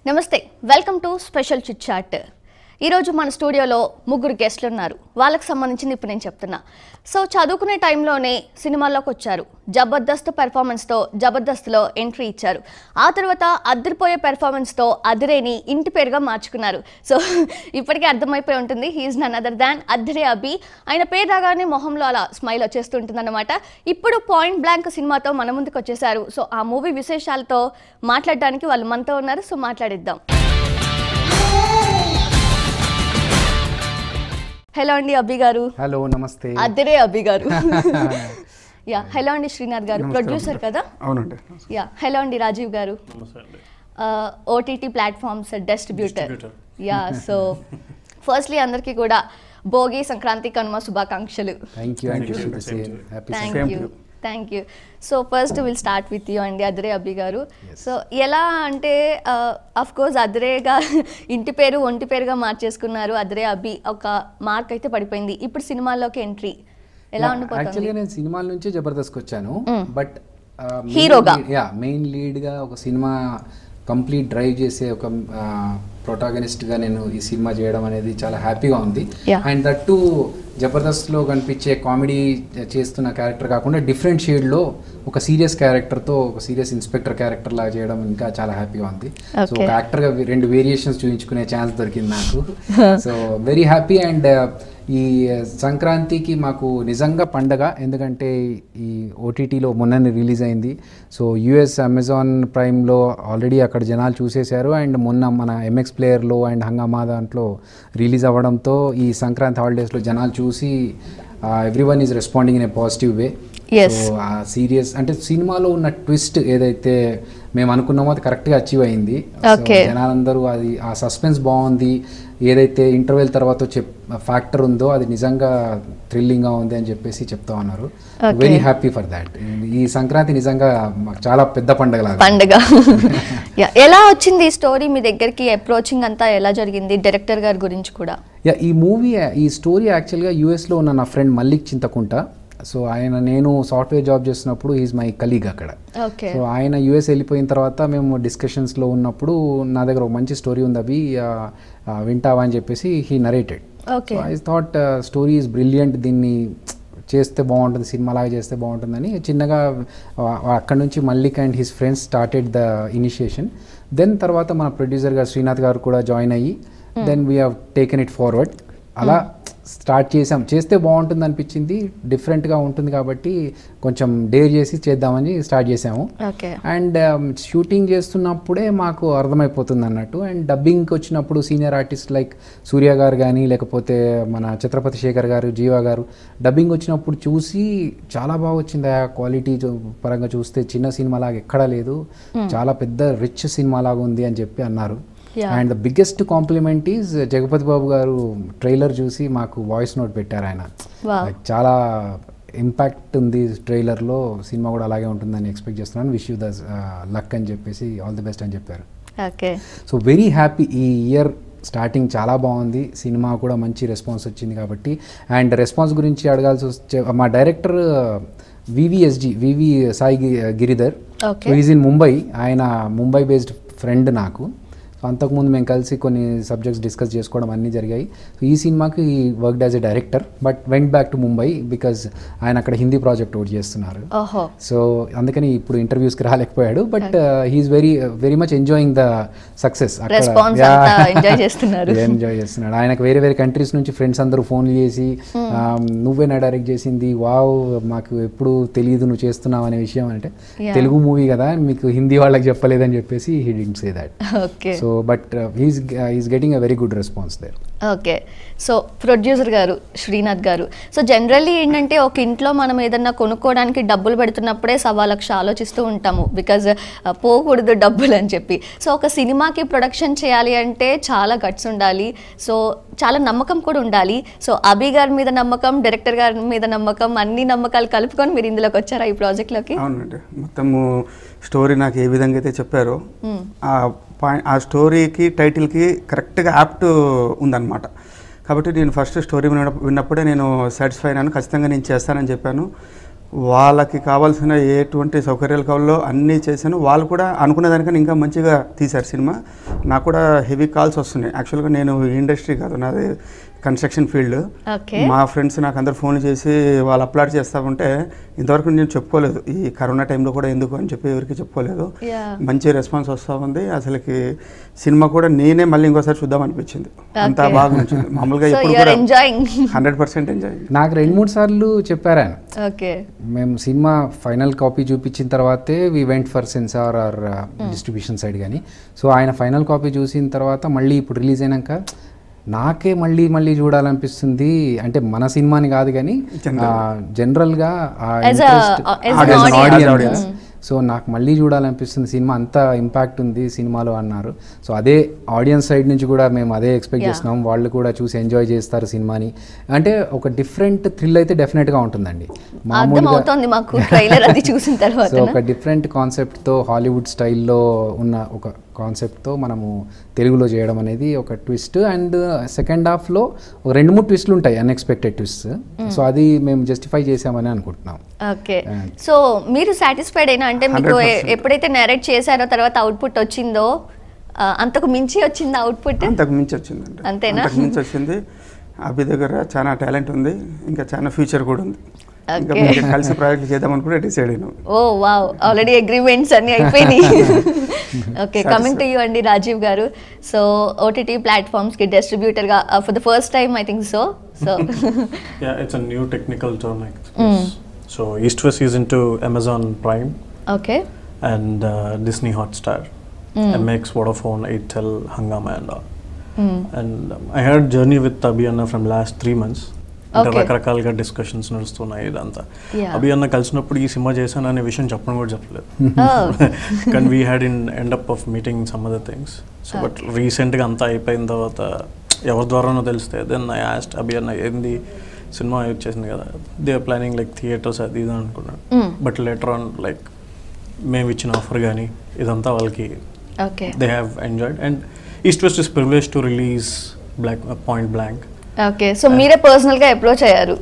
నమస్తే welcome to special chit chat ఈరోజు మన స్టూడియోలో ముగ్గురు గెస్ట్లు ఉన్నారు వాళ్ళకి సంబంధించింది ఇప్పుడు నేను చెప్తున్నా సో చదువుకునే టైంలోనే సినిమాల్లోకి వచ్చారు జబర్దస్త్ పెర్ఫార్మెన్స్తో జబర్దస్త్లో ఎంట్రీ ఇచ్చారు ఆ తర్వాత అద్దరిపోయే పెర్ఫార్మెన్స్తో అదిరేని ఇంటి పేరుగా మార్చుకున్నారు సో ఇప్పటికే అర్థమైపోయి ఉంటుంది హీఈస్ నన్ అదర్ దాన్ అద్దరే అభి ఆయన పేరు రాగానే మొహంలో అలా స్మైల్ వచ్చేస్తుంటుందన్నమాట ఇప్పుడు పాయింట్ బ్లాంక్ సినిమాతో మన ముందుకు వచ్చేసారు సో ఆ మూవీ విశేషాలతో మాట్లాడడానికి వాళ్ళు మనతో ఉన్నారు సో మాట్లాడిద్దాం హలో అండి అబ్బి గారు హలో నమస్తే అద్దరే అబ్బి గారు యా హలో అండి శ్రీనాథ్ గారు ప్రొడ్యూసర్ కదా అవునండి యా హలో అండి Rajiv garu OTT platforms distributor yeah so firstly అందరికీ కూడా భోగి సంక్రాంతి కనుమ శుభాకాంక్షలు thank you thank you happy thank Same you to you. Thank you so first will start with you అండి అద్రే అబ్బి గారు సో ఎలా అంటే అఫ్ కోర్స్ అద్రేగా ఇంటి పేరు ఒంటి పేరుగా మార్చేసుకున్నారు అద్రే అబ్బి ఒక మార్క్ అయితే పడిపోయింది ఇప్పుడు సినిమాల్లోకి ఎంట్రీ ఎలా ఉండిపోతుంది యాక్చువల్గా నేను సినిమాల నుంచి జబర్దస్త్కి వచ్చాను బట్ హీరోగా. యా మెయిన్ లీడ్గా ఒక సినిమా కంప్లీట్ డ్రైవ్ చేసే ఒక ప్రొటాగనిస్ట్గా నేను ఈ సినిమా చేయడం అనేది చాలా హ్యాపీగా ఉంది Yeah. అండ్ దట్టు జబర్దస్త్లో కనిపించే కామెడీ చేస్తున్న క్యారెక్టర్ కాకుండా డిఫరెంట్ షేడ్లో ఒక సీరియస్ క్యారెక్టర్తో ఒక సీరియస్ ఇన్స్పెక్టర్ క్యారెక్టర్ లాగా చేయడం ఇంకా చాలా హ్యాపీగా ఉంది సో Okay. ఒక యాక్టర్గా రెండు వేరియేషన్స్ చూపించుకునే ఛాన్స్ దొరికింది నాకు సో వెరీ హ్యాపీ అండ్ ఈ సంక్రాంతికి మాకు నిజంగా పండగ ఎందుకంటే ఈ ఓటీటీలో మొన్ననే రిలీజ్ అయింది సో యుఎస్ అమెజాన్ ప్రైమ్లో ఆల్రెడీ అక్కడ జనాలు చూసేశారు అండ్ మొన్న మన ఎంఎక్స్ ప్లేయర్లో అండ్ హంగామా దాంట్లో రిలీజ్ అవ్వడంతో ఈ సంక్రాంతి హాలిడేస్లో జనాలు చూసి every one is responding in a positive way Yes. So ఆ సీరియస్ అంటే సినిమాలో ఉన్న ట్విస్ట్ ఏదైతే మేము అనుకున్నామో అది కరెక్ట్గా అచీవ్ అయింది So, Okay. జనాలందరూ అది ఆ సస్పెన్స్ బాగుంది ఏదైతే ఇంటర్వెల్ తర్వాత వచ్చే ఫ్యాక్టర్ ఉందో అది నిజంగా థ్రిల్లింగ్గా ఉంది అని చెప్పేసి చెప్తా ఉన్నారు Okay. Very happy for that ఈ సంక్రాంతి నిజంగా మాకు చాలా పెద్ద పండుగ లాగా పండుగ యా ఎలా వచ్చింది ఈ స్టోరీ మీ దగ్గరికి అప్రోచింగ్ అంతా ఎలా జరిగింది డైరెక్టర్ గారి గురించి కూడా యా ఈ మూవీ ఈ స్టోరీ యాక్చువల్గా యూఎస్లో ఉన్న నా ఫ్రెండ్ మల్లిక్ చింతకుంట సో ఆయన నేను సాఫ్ట్వేర్ జాబ్ చేస్తున్నప్పుడు ఈజ్ మై కలీగ్ అక్కడ ఓకే సో ఆయన యూఎస్ వెళ్ళిపోయిన తర్వాత మేము డిస్కషన్స్లో ఉన్నప్పుడు నా దగ్గర ఒక మంచి స్టోరీ ఉంది అవి ఆ, ఆ, వింటావా అని చెప్పేసి he narrated okay I thought story is brilliant దీన్ని చేస్తే బాగుంటుంది సినిమా లాగా చేస్తే బాగుంటుందని చిన్నగా ఆ, అక్కడ నుంచి Mallik and his friends started the initiation then తర్వాత మన ప్రొడ్యూసర్ గారు శ్రీనాథ్ గారు కూడా జాయిన్ అయ్యి then we have taken it forward అలా స్టార్ట్ చేసాం చేస్తే బాగుంటుంది అనిపించింది డిఫరెంట్గా ఉంటుంది కాబట్టి కొంచెం డేర్ చేసి చేద్దామని స్టార్ట్ చేసాము ఓకే అండ్ షూటింగ్ చేస్తున్నప్పుడే మాకు అర్థమైపోతుంది అన్నట్టు అండ్ డబ్బింగ్కి వచ్చినప్పుడు సీనియర్ ఆర్టిస్ట్ లైక్ సూర్య గారు కానీ లేకపోతే మన ఛత్రపతి శేఖర్ గారు జీవా గారు డబ్బింగ్ వచ్చినప్పుడు చూసి చాలా బాగా వచ్చింది ఆ క్వాలిటీ పరంగా చూస్తే చిన్న సినిమా లాగా ఎక్కడా లేదు చాలా పెద్ద రిచ్ సినిమా లాగా ఉంది అని చెప్పి అన్నారు Yeah. And the biggest compliment is Jagapathi Babu garu trailer చూసి మాకు వాయిస్ నోట్ పెట్టారు ఆయన Wow. Like, చాలా ఇంపాక్ట్ ఉంది ట్రైలర్లో సినిమా కూడా అలాగే ఉంటుందని ఎక్స్పెక్ట్ చేస్తున్నాను విష్ యూ ద లక్ అని చెప్పేసి ఆల్ ది బెస్ట్ అని చెప్పారు ఓకే సో వెరీ హ్యాపీ ఈ ఇయర్ స్టార్టింగ్ చాలా బాగుంది సినిమా కూడా మంచి రెస్పాన్స్ వచ్చింది కాబట్టి అండ్ రెస్పాన్స్ గురించి అడగాల్సి వచ్చే మా డైరెక్టర్ వివిఎస్జి వివి సాయి గి- Giridhar Okay. Is in Mumbai ఆయన ముంబై బేస్డ్ ఫ్రెండ్ నాకు సో అంతకుముందు మేము కలిసి కొన్ని సబ్జెక్ట్స్ డిస్కస్ చేసుకోవడం అన్నీ జరిగాయి సో ఈ సినిమాకి ఈ work as a director but went back to Mumbai because ఆయన అక్కడ హిందీ ప్రాజెక్ట్ ఒకటి చేస్తున్నారు ఓహో సో అందుకని ఇప్పుడు ఇంటర్వ్యూస్కి రాలేకపోయాడు but he's very very much enjoying the success Response అంతా enjoy చేస్తున్నారు. ఎంజాయ్ చేస్తున్నాడు ఆయనకు వేరే వేరే కంట్రీస్ నుంచి ఫ్రెండ్స్ అందరూ ఫోన్లు చేసి "ఆ, నువ్వేనా డైరెక్ట్ చేసింది వావ్ మాకు ఎప్పుడు తెలియదు నువ్వు చేస్తున్నావు అనే విషయం అంటే Yeah. తెలుగు మూవీ కదా మీకు హిందీ వాళ్ళకి చెప్పలేదని చెప్పేసి he didn't say that okay so but he's he's getting a very good response there okay so producer garu Srinath గారు సో జనరల్లీ ఏంటంటే ఒక ఇంట్లో మనం ఏదన్నా కొనుక్కోవడానికి డబ్బులు పెడుతున్నప్పుడే సవా లక్ష ఆలోచిస్తూ ఉంటాము బికాజ్ పోకూడదు డబ్బులు అని చెప్పి సో ఒక సినిమాకి ప్రొడక్షన్ చేయాలి అంటే చాలా గట్స్ ఉండాలి సో చాలా నమ్మకం కూడా ఉండాలి సో అభి గారి మీద నమ్మకం డైరెక్టర్ గారి మీద నమ్మకం అన్ని నమ్మకాలు కలుపుకొని మీరు ఇందులోకి వచ్చారా ఈ ప్రాజెక్ట్లోకి అవునండి మొత్తము స్టోరీ నాకు ఏ విధంగా అయితే చెప్పారో ఆ పాయింట్ ఆ స్టోరీకి టైటిల్కి కరెక్ట్గా యాప్ట్ ఉందన్నమాట కాబట్టి నేను ఫస్ట్ స్టోరీ విన్న విన్నప్పుడే నేను సాటిస్ఫై అయినాను ఖచ్చితంగా నేను చేస్తానని చెప్పాను వాళ్ళకి కావాల్సిన ఎటువంటి సౌకర్యాలు కావాలో అన్నీ చేశాను వాళ్ళు కూడా అనుకునే దానికన్నా ఇంకా మంచిగా తీశారు సినిమా నాకు కూడా హెవీ కాల్స్ వస్తున్నాయి యాక్చువల్గా నేను ఇండస్ట్రీ కాదు నాది కన్స్ట్రక్షన్ ఫీల్డ్ ఓకే మా ఫ్రెండ్స్ నాకు అందరు ఫోన్ చేసి వాళ్ళు అప్లోడ్ చేస్తా ఉంటే ఇంతవరకు నేను చెప్పుకోలేదు ఈ కరోనా టైంలో కూడా ఎందుకు అని చెప్పి ఎవరికి చెప్పుకోలేదు Yeah. మంచి రెస్పాన్స్ వస్తూ ఉంది అసలుకి సినిమా కూడా నేనే మళ్ళీ ఇంకోసారి చూద్దాం అనిపించింది అంతా Okay. బాగా నచ్చింది మామూలుగా సో ఇప్పుడు యూఆర్ కూడా ఎంజాయింగ్ హండ్రెడ్ పర్సెంట్ ఎంజాయ్ నాకు రెండు మూడు సార్లు చెప్పారు ఆయన ఓకే మేము సినిమా ఫైనల్ కాపీ చూపించిన తర్వాతే we went for censor or distribution side కానీ సో ఆయన ఫైనల్ కాపీ చూసిన తర్వాత మళ్ళీ ఇప్పుడు రిలీజ్ అయినాక నాకే మళ్ళీ మళ్ళీ చూడాలనిపిస్తుంది అంటే మన సినిమాని కాదు కానీ జనరల్గా As a- as an audience. Audience so నాకు మళ్ళీ చూడాలనిపిస్తుంది సినిమా అంత ఇంపాక్ట్ ఉంది సినిమాలో అన్నారు సో అదే ఆడియన్స్ సైడ్ నుంచి కూడా మేము అదే ఎక్స్పెక్ట్ Yeah. చేస్తున్నాం వాళ్ళు కూడా చూసి ఎంజాయ్ చేస్తారు సినిమాని అంటే ఒక డిఫరెంట్ థ్రిల్ అయితే డెఫినెట్గా ఉంటుందండి అర్థం అవుతోంది మాకు ట్రైలర్ అది చూసిన సో తర్వాత ఒక డిఫరెంట్ కాన్సెప్ట్తో హాలీవుడ్ స్టైల్లో ఉన్న ఒక కాన్సెప్ట్తో మనము తెలుగులో చేయడం అనేది ఒక ట్విస్ట్ అండ్ సెకండ్ హాఫ్లో ఒక రెండు మూడు ట్విస్ట్లు ఉంటాయి అన్ఎక్స్పెక్టెడ్ ట్విస్ట్ సో అది మేము జస్టిఫై చేసామని అనుకుంటున్నాం ఓకే And- సో మీరు సాటిస్ఫైడ్ అయినా అంటే మీకు ఎ- 100%. ఎప్పుడైతే నేరేట్ చేశారో తర్వాత అవుట్పుట్ వచ్చిందో ఆ, అంతకు మించి వచ్చింది అవుట్పుట్ అంతకు మించి వచ్చిందండి అంతేనా? అంతకు మించి వచ్చింది అభి దగ్గర చాలా టాలెంట్ ఉంది ఇంకా చాలా ఫ్యూచర్ కూడా ఉంది ఇంకా Okay. మేము కలిసి ప్రాజెక్ట్ చేద్దామని కూడా డిసైడ్ అయినాం ఓ వావ్ ఆల్రెడీ అగ్రిమెంట్స్ అన్ని అయిపోయినాయి ఓకే కమింగ్ టు యూ అండి Rajiv garu so OTT platforms కి డిస్ట్రిబ్యూటర్ గా for the first time I think so so Yeah, it's a new technical term. I guess. So East West is into Amazon Prime okay and uh, Disney Hotstar, MX, Vodafone, Airtel, Hangama, and all. And um, I had journey with Abhiyanna from last three months. అంటే Okay. రకరకాలుగా discussions నడుస్తున్నాయి ఇదంతా Yeah. అభి అన్న కలిసినప్పుడు ఈ cinema చేశాను అనే విషయం చెప్పడం కూడా చెప్పలేదు కానీ we had in end up of meeting some other things so but రీసెంట్గా అంతా అయిపోయిన తర్వాత ఎవరి ద్వారానో తెలిస్తే దెన్ ఐ ఆస్ట్ అభి అన్న ఏంది సినిమా వచ్చేసింది కదా they are planning like theatres అది ఇది అనుకున్నాను Mm. But letter on like మేము ఇచ్చిన ఆఫర్ కానీ ఇదంతా వాళ్ళకి okay they have enjoyed and east west is privilege to release black point blank okay so మీరే పర్సనల్ గా అప్రోచ్ అయ్యారు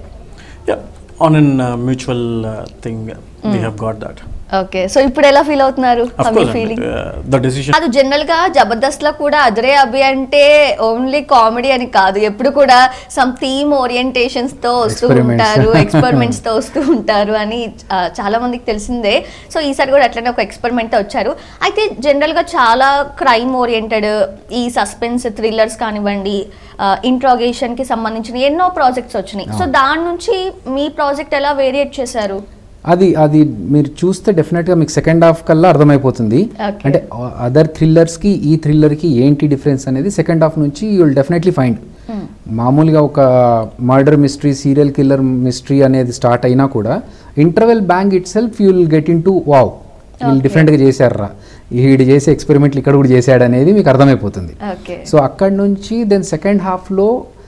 on an mutual thing we have got that okay so ఇప్పుడు ఎలా ఫీల్ అవుతున్నారు of me course feeling the decision అది general గా జబర్దస్త్ లో కూడా అదరే అభి అంటే ఓన్లీ కామెడీ అని కాదు ఎప్పుడు కూడా సమ్ థీమ్ ఓరియంటేషన్స్ తో వస్తూ Experiments. ఉంటారు ఎక్స్పెరిమెంట్స్ తో వస్తూ ఉంటారు అని ఆ, చాలా మందికి తెలిసిందే సో ఈసారి కూడా అట్లనే ఒక ఎక్స్పెరిమెంట్ తో వచ్చారు అయితే జనరల్ గా చాలా క్రైమ్ ఓరియంటెడ్ ఈ సస్పెన్స్ థ్రిల్లర్స్ కానివ్వండి ఇంట్రాగేషన్ కి సంబంధించిన ఎన్నో ప్రాజెక్ట్స్ వచ్చినాయి సో దాని నుంచి మీ ప్రాజెక్ట్ ఎలా వేరియేట్ చేశారు అది అది మీరు చూస్తే డెఫినెట్గా మీకు సెకండ్ హాఫ్ కల్లా అర్థమైపోతుంది Okay. అంటే అదర్ థ్రిల్లర్స్కి ఈ థ్రిల్లర్కి ఏంటి డిఫరెన్స్ అనేది సెకండ్ హాఫ్ నుంచి యూ విల్ డెఫినెట్లీ ఫైండ్ మామూలుగా ఒక murder mystery serial killer mystery అనేది స్టార్ట్ అయినా కూడా interval bang itself you will get into wow వీళ్ళు Okay. డిఫరెంట్గా చేశారా వీడు చేసే ఎక్స్పెరిమెంట్లు ఇక్కడ కూడా చేశాడు అనేది మీకు అర్థమైపోతుంది ఓకే సో అక్కడ నుంచి దెన్ సెకండ్ హాఫ్లో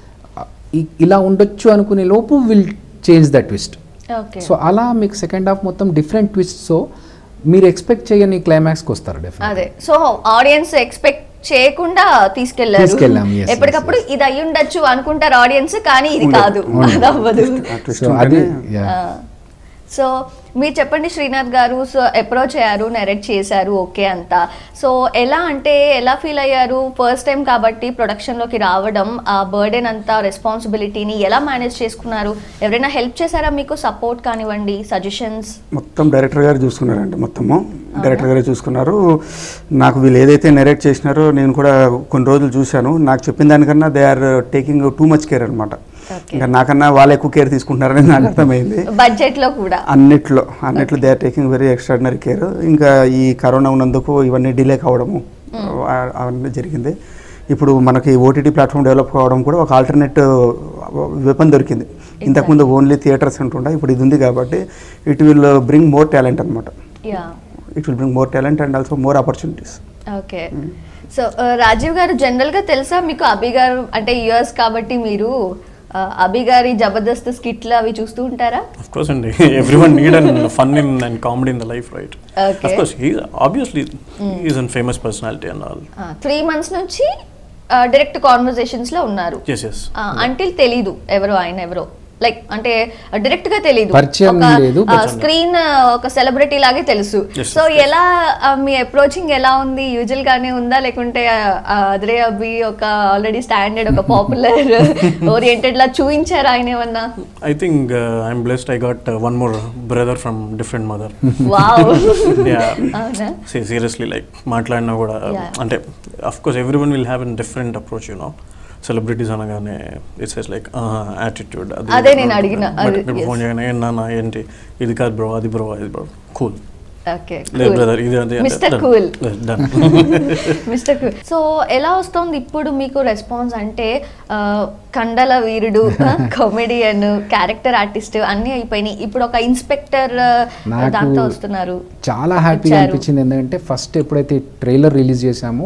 ఇలా ఉండొచ్చు అనుకునే లోపు will change the twist okay so అలా మీకు సెకండ్ హాఫ్ మొత్తం డిఫరెంట్ ట్విస్ట్ సో మీరు ఎక్స్పెక్ట్ చేయని క్లైమాక్స్కి వస్తారు డెఫినెట్ అదే సో ఆడియన్స్ ఎక్స్పెక్ట్ చేయకుండా తీసుకెళ్లారు తీసుకెళ్ళాం, yes, yes, ఎప్పటికప్పుడు yes. ఇది అయి ఉండొచ్చు అనుకుంటారు ఆడియన్స్ కానీ ఇది ఉండదు, కాదు ఉండదు. అది అవ్వదు ఆ twist సో అది ఉంటేనే yeah. సో మీరు చెప్పండి శ్రీనాథ్ గారు సో అప్రోచ్ అయ్యారు నెరెట్ చేశారు ఓకే అంతా సో ఎలా అంటే ఎలా ఫీల్ అయ్యారు ఫస్ట్ టైం కాబట్టి ప్రొడక్షన్లోకి రావడం ఆ బర్డెన్ అంతా రెస్పాన్సిబిలిటీని ఎలా మేనేజ్ చేసుకున్నారు ఎవరైనా హెల్ప్ చేశారా మీకు సపోర్ట్ కానివ్వండి సజెషన్స్ మొత్తం డైరెక్టర్ గారు చూసుకున్నారండి మొత్తము డైరెక్టర్ గారే చూసుకున్నారు నాకు వీళ్ళు ఏదైతే నెరేట్ చేసినారో నేను కూడా కొన్ని రోజులు చూశాను నాకు చెప్పిన దానికన్నా they are taking too much care అనమాట Okay. ఇంకా నాకన్నా వాళ్ళు ఎక్కువ కేర్ తీసుకుంటున్నారని నాకు అర్థమైంది బడ్జెట్లో కూడా అన్నిట్లో అన్నిట్లో they are taking very extraordinary care ఇంకా ఈ కరోనా ఉన్నందుకు ఇవన్నీ డిలే కావడము ఆ- అవన్నీ జరిగింది ఇప్పుడు మనకి ఓటీటీ ప్లాట్ఫామ్ డెవలప్ కావడం కూడా ఒక ఆల్టర్నేట్ వెపన్ దొరికింది ఇంతకుముందు ఓన్లీ థియేటర్స్ ఉంటుండే ఇప్పుడు ఇది ఉంది కాబట్టి it will bring more talent అనమాట yeah it will bring more talent and also more opportunities okay so Rajiv garu general గా తెలుసా మీకు అభి గారు అంటే ఇయర్స్ కాబట్టి మీరు ఆ, అభి గారి జబర్దస్త్ స్కిట్లు అవి చూస్తూ ఉంటారా Of course, and everyone need and fun in and comedy in the life, right? Okay. Of course, he obviously he's a famous personality and all. Three months నుంచి డైరెక్ట్ కాన్వర్జేషన్స్ లో ఉన్నారు Yes, yes. అంటిల్ తెలీదు ఎవరో ఆయన ఎవరో like అంటే direct గా తెలియదు పరిచయం లేదు, but- స్క్రీన్ ఒక సెలబ్రిటీ లాగే తెలుసు Yes, సో ఎలా ఆ, మీ అప్రోచింగ్ ఎలా ఉంది యూజువల్ గానే ఉందా లేకుంటే ఆ, అద్రే అబ్బి ఒక ఆల్రెడీ స్టాండర్డ్ ఒక పాపులర్ ఓరియంటెడ్ లా చూపించారా ఆయన ఏమన్నా I think I'm blessed I got one more brother from different mother wow yeah అవునా సీరియస్లీ లైక్ మాట్లాడినా కూడా Yeah. అంటే of course everyone will have an different approach you know celebrities అనగానే ఇట్స్ ఎస్ లైక్ యాటిట్యూడ్ అదే నేను అడిగిన, అది, yes. Phone చేయగానే "ఏ నాన్న ఏంటి ఇది కాదు బ్రో అది బ్రో అది బ్రో కూల్ ఓకే లేదు బ్రదర్ ఇది అది mister cool done mister cool so ఎలా వస్తుంది ఇప్పుడు మీకు రెస్పాన్స్ అంటే ఆ, కండల వీరుడు కామెడియన్ క్యారెక్టర్ ఆర్టిస్ట్ అన్నీ అయిపోయినాయి ఇప్పుడు ఒక ఇన్స్పెక్టర్ నాకు దాంతో వస్తున్నారు చాలా హ్యాపీగా ఇచ్చారు. అనిపించింది ఎందుకంటే ఫస్ట్ ఎప్పుడైతే ట్రైలర్ రిలీజ్ చేశామో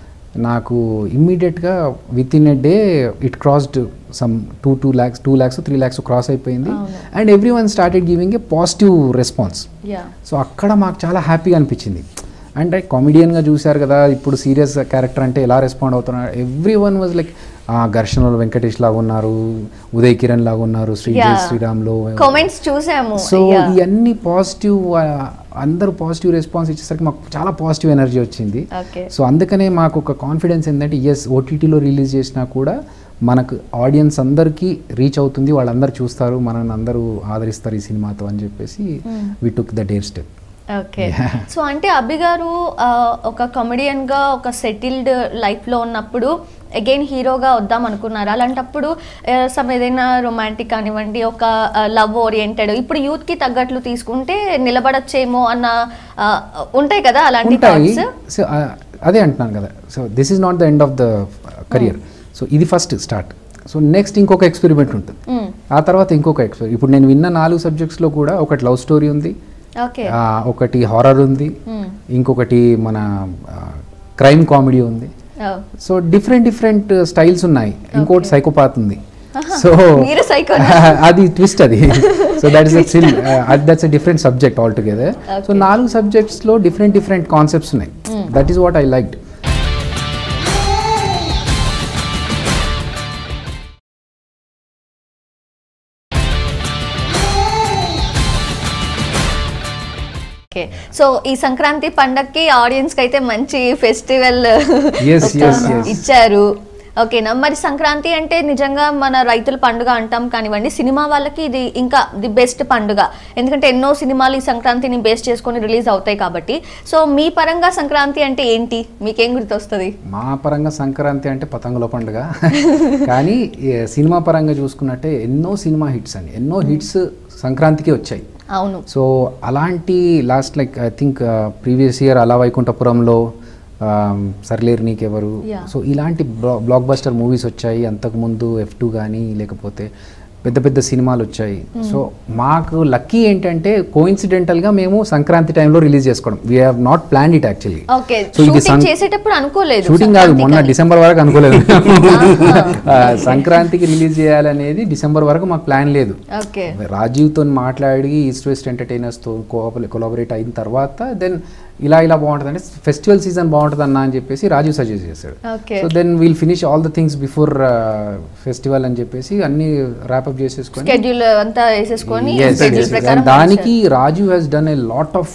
నాకు ఇమ్మీడియట్గా within a day it crossed some two two lakhs two lakhs three lakhs cross అయిపోయింది అవును. And everyone started giving a positive response yeah so అక్కడ మాకు చాలా హ్యాపీగా అనిపించింది అంటే కామెడియన్గా చూశారు కదా ఇప్పుడు సీరియస్ క్యారెక్టర్ అంటే ఎలా రెస్పాండ్ అవుతున్నారు ఎవ్రీ వన్ వాజ్ లైక్ ఘర్షణలో వెంకటేష్ లాగా ఉన్నారు ఉదయ్ కిరణ్ లాగా ఉన్నారు శ్రీ జై శ్రీరామ్లో కామెంట్స్ చూసాము సో Yeah. ఇవన్నీ పాజిటివ్ అందరూ పాజిటివ్ రెస్పాన్స్ ఇచ్చేసరికి మాకు చాలా పాజిటివ్ ఎనర్జీ వచ్చింది ఓకే సో అందుకనే మాకు ఒక కాన్ఫిడెన్స్ ఏంటంటే ఎస్ ఓటీటీలో రిలీజ్ చేసినా కూడా మనకు ఆడియన్స్ అందరికీ రీచ్ అవుతుంది వాళ్ళందరూ చూస్తారు మనల్ని అందరూ ఆదరిస్తారు ఈ సినిమాతో అని చెప్పేసి we took the dare step okay so అంటే అభి గారు ఆ, ఒక comedian గా ఒక సెటిల్డ్ లో ఉన్నప్పుడు అగైన్ హీరోగా వద్దాం అనుకున్నారు అలాంటప్పుడు సమ్ ఏదైనా రొమాంటిక్ కానివ్వండి ఒక లవ్ ఓరియంటెడ్ ఇప్పుడు youth కి తగ్గట్లు తీసుకుంటే నిలబడచ్చేమో అన్న ఆ, ఉంటాయి కదా అలాంటి ఉంటాయి థాట్స్ సో అదే అంటున్నాను కదా so this is not the end of the career so ఇది ఫస్ట్ స్టార్ట్ సో నెక్స్ట్ ఇంకొక ఎక్స్పెరిమెంట్ ఉంటుంది ఆ తర్వాత ఇంకొక ఎక్స్పెరి ఇప్పుడు నేను విన్న నాలుగు సబ్జెక్ట్స్లో కూడా ఒకటి లవ్ స్టోరీ ఉంది ఓకే ఆ, ఒకటి హారర్ ఉంది ఇంకొకటి మన క్రైమ్ కామెడీ ఉంది సో డిఫరెంట్ డిఫరెంట్ స్టైల్స్ ఉన్నాయి ఇంకోటి సైకోపాత్ ఉంది సో మీరు psycho అది ట్విస్ట్ అది so that is still that's a different subject altogether so నాలుగు సబ్జెక్ట్స్ లో డిఫరెంట్ డిఫరెంట్ కాన్సెప్ట్స్ ఉన్నాయి that is what I liked okay so ఈ సంక్రాంతి పండక్కి ఆడియన్స్ కి అయితే మంచి ఫెస్టివల్ Yes, yes, yes. ఇచ్చారు ఓకేనా మరి సంక్రాంతి అంటే నిజంగా మన రైతుల పండుగ అంటాం కానివ్వండి సినిమా వాళ్ళకి ఇది ఇంకా ది బెస్ట్ పండుగ ఎందుకంటే ఎన్నో సినిమాలు ఈ సంక్రాంతిని బేస్ చేసుకొని రిలీజ్ అవుతాయి కాబట్టి సో మీ పరంగా సంక్రాంతి అంటే ఏంటి మీకేం గుర్తొస్తుంది మా పరంగా సంక్రాంతి అంటే పతంగుల పండుగ కానీ ఏ, సినిమా పరంగా చూసుకున్నట్టే ఎన్నో సినిమా హిట్స్ అండి ఎన్నో హిట్స్ సంక్రాంతికి వచ్చాయి అవును సో అలాంటి last like I think previous year Ala Vaikunthapurramuloo um, Sarileru Neekevvaru Yeah. So ఇలాంటి బ్లాక్ బస్టర్ మూవీస్ వచ్చాయి అంతకుముందు ఎఫ్ టూ కానీ లేకపోతే పెద్ద పెద్ద సినిమాలు వచ్చాయి సో మాకు లక్కీ ఏంటంటే కోయిన్సిడెంటల్గా మేము సంక్రాంతి టైంలో రిలీజ్ చేసుకోవడం we have not plan it actually okay So ఇది షూటింగ్ సం- చేసేటప్పుడు అనుకోలేదు షూటింగ్ కాదు మొన్న సంక్రాంతికని. డిసెంబర్ వరకు అనుకోలేదు ఆ, సంక్రాంతికి రిలీజ్ చేయాలనేది డిసెంబర్ వరకు మాకు ప్లాన్ లేదు ఓకే రాజీవ్తో మాట్లాడి ఈస్ట్ వెస్ట్ ఎంటర్టైనర్స్తో కొలాబరేట్ అయిన తర్వాత దెన్ ఇలా ఇలా బాగుంటుంది అంటే ఫెస్టివల్ సీజన్ బాగుంటుంది అన్న అని చెప్పేసి రాజీవ్ సజెస్ట్ చేశాడు okay so then we'll finish all the things before festival అని చెప్పేసి అన్ని ర్యాప్అప్ చేసేసుకొని స్కెడ్యూల్ అంతా వేసేసుకొని Yes, schedule yes, yes. ప్రకారం And దానికి Raju has done a lot of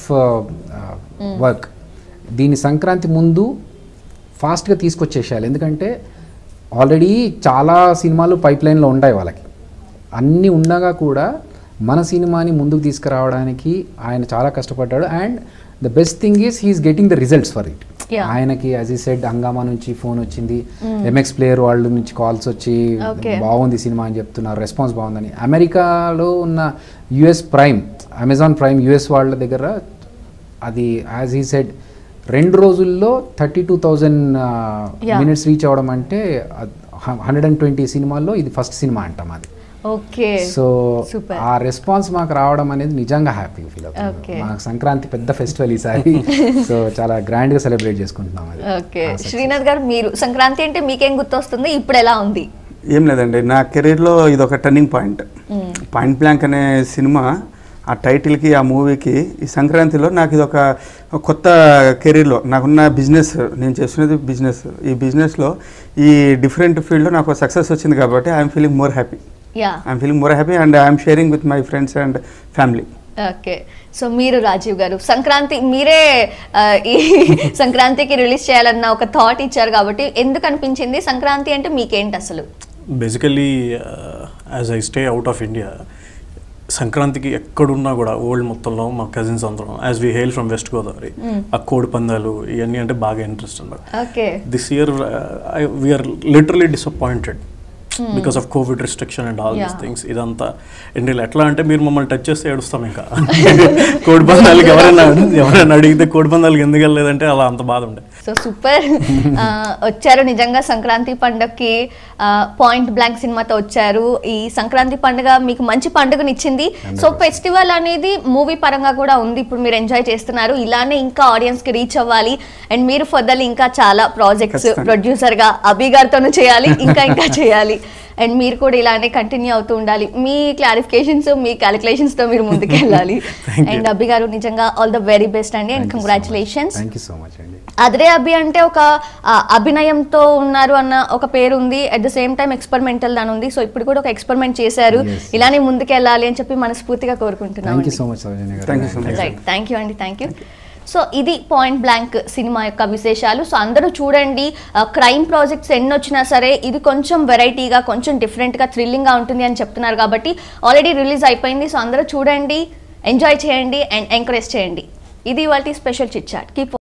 work దీని సంక్రాంతి ముందు ఫాస్ట్గా తీసుకొచ్చేసేయాలి ఎందుకంటే ఆల్రెడీ చాలా సినిమాలు పైప్ లైన్లో ఉంటాయి వాళ్ళకి అన్నీ ఉండగా కూడా మన సినిమాని ముందుకు తీసుకురావడానికి ఆయన చాలా కష్టపడ్డాడు and the best thing is he is getting the results for it Yeah. ఆయనకి యాజ్ ఈ సెడ్ హంగామా నుంచి ఫోన్ వచ్చింది ఎంఎక్స్ ప్లేయర్ వాళ్ళ నుంచి కాల్స్ వచ్చి Okay. బాగుంది సినిమా అని చెప్తున్నారు రెస్పాన్స్ బాగుందని అమెరికాలో ఉన్న US prime Amazon prime US వాళ్ళ దగ్గర అది యాజ్ ఈ సెడ్ రెండు రోజుల్లో thirty two thousand Yeah. Minutes reach అవ్వడం అంటే హండ్రెడ్ అండ్ ట్వంటీ సినిమాల్లో ఇది ఫస్ట్ సినిమా అంటాం అది ఓకే సో Super. ఆ రెస్పాన్స్ మాకు రావడం అనేది నిజంగా హ్యాపీ ఫీల్ Okay. అవుతుంది మాకు సంక్రాంతి పెద్ద ఫెస్టివల్ ఈసారి సో చాలా గ్రాండ్గా సెలబ్రేట్ చేసుకుంటున్నాం అది ఓకే ఆ success. శ్రీనాథ్ గారు మీరు సంక్రాంతి అంటే మీకేం గుర్తొస్తుంది ఇప్పుడు ఎలా ఉంది ఏం లేదండి నా కెరీర్లో ఇది ఒక టర్నింగ్ పాయింట్ పాయింట్ బ్లాంక్ అనే సినిమా ఆ టైటిల్కి ఆ మూవీకి ఈ సంక్రాంతిలో నాకు ఇది ఒక కొత్త కెరీర్లో నాకున్న బిజినెస్ నేను చేస్తున్నది బిజినెస్ ఈ బిజినెస్లో ఈ డిఫరెంట్ ఫీల్డ్లో నాకు సక్సెస్ వచ్చింది కాబట్టి I'm feeling more happy yeah I'm feeling more happy and I'm sharing with my friends and family okay so మీరు రాజీవ్ గారు సంక్రాంతి మీరే ఆ, ఈ సంక్రాంతికి రిలీజ్ చేయాలన్న ఒక థాట్ ఇచ్చారు కాబట్టి ఎందుకు అనిపించింది సంక్రాంతి అంటే మీకేంటి అసలు basically as I stay out of India సంక్రాంతికి ఎక్కడున్నా కూడా వరల్డ్ మొత్తంలో మా కజిన్స్ అందరం as we hail from west Godavari ఆ కోడి పందాలు ఇవన్నీ అంటే బాగా ఇంట్రెస్ట్ అనమాట okay this year we're literally disappointed because of covid restriction and all these Yeah. Things ఇదంతా అండ్ ఇలా ఎట్లా అంటే మీరు మమ్మల్ని టచ్ చేస్తే ఏడుస్తాం ఇంకా కోడి పందాలకి ఎవరైనా ఎవరైనా అడిగితే కోడి పందాలకి ఎందుకు వెళ్ళలేదంటే అలా అంత బాధ ఉండే సో సూపర్ ఆ, వచ్చారు నిజంగా సంక్రాంతి పండుగకి పాయింట్ బ్లాంక్ సినిమాతో వచ్చారు ఈ సంక్రాంతి పండుగ మీకు మంచి పండుగనిచ్చింది సో ఫెస్టివల్ అనేది మూవీ పరంగా కూడా ఉంది ఇప్పుడు మీరు ఎంజాయ్ చేస్తున్నారు ఇలానే ఇంకా ఆడియన్స్ కి రీచ్ అవ్వాలి అండ్ మీరు ఫర్దర్లీ ఇంకా చాలా ప్రాజెక్ట్స్ ఖచ్చితంగా. ప్రొడ్యూసర్ గా అభి గారితోనూ చేయాలి ఇంకా ఇంకా చేయాలి అండ్ మీరు కూడా ఇలానే కంటిన్యూ అవుతూ ఉండాలి మీ క్లారిఫికేషన్స్ మీ క్యాలిక్యులేషన్స్ తో మీరు ముందుకు వెళ్ళాలి Thank you. అండ్ అభి గారు నిజంగా ఆల్ ద వెరీ బెస్ట్ అండి and congratulations thank you so much అండి అద్రే అభి అంటే ఒక ఆ, అభినయంతో ఉన్నారు అన్న ఒక పేరు ఉంది at the same time experimental దాని ఉంది సో ఇప్పుడు కూడా ఒక ఎక్స్పెరిమెంట్ చేశారు Yes. ఇలానే ముందుకెళ్ళాలి అని చెప్పి మనస్ఫూర్తిగా కోరుకుంటున్నాం thank you so much Soujanya గారు Thank you so much. Right thank you అండి థ్యాంక్ యూ సో ఇది పాయింట్ బ్లాంక్ సినిమా యొక్క విశేషాలు సో అందరూ చూడండి క్రైమ్ ప్రాజెక్ట్స్ ఎన్ని వచ్చినా సరే ఇది కొంచెం వెరైటీగా కొంచెం డిఫరెంట్గా థ్రిల్లింగ్గా ఉంటుంది అని చెప్తున్నారు కాబట్టి ఆల్రెడీ రిలీజ్ అయిపోయింది సో అందరూ చూడండి ఎంజాయ్ చేయండి అండ్ ఎంకరేజ్ చేయండి ఇది వాటి స్పెషల్ చిట్ చాట్ కీప్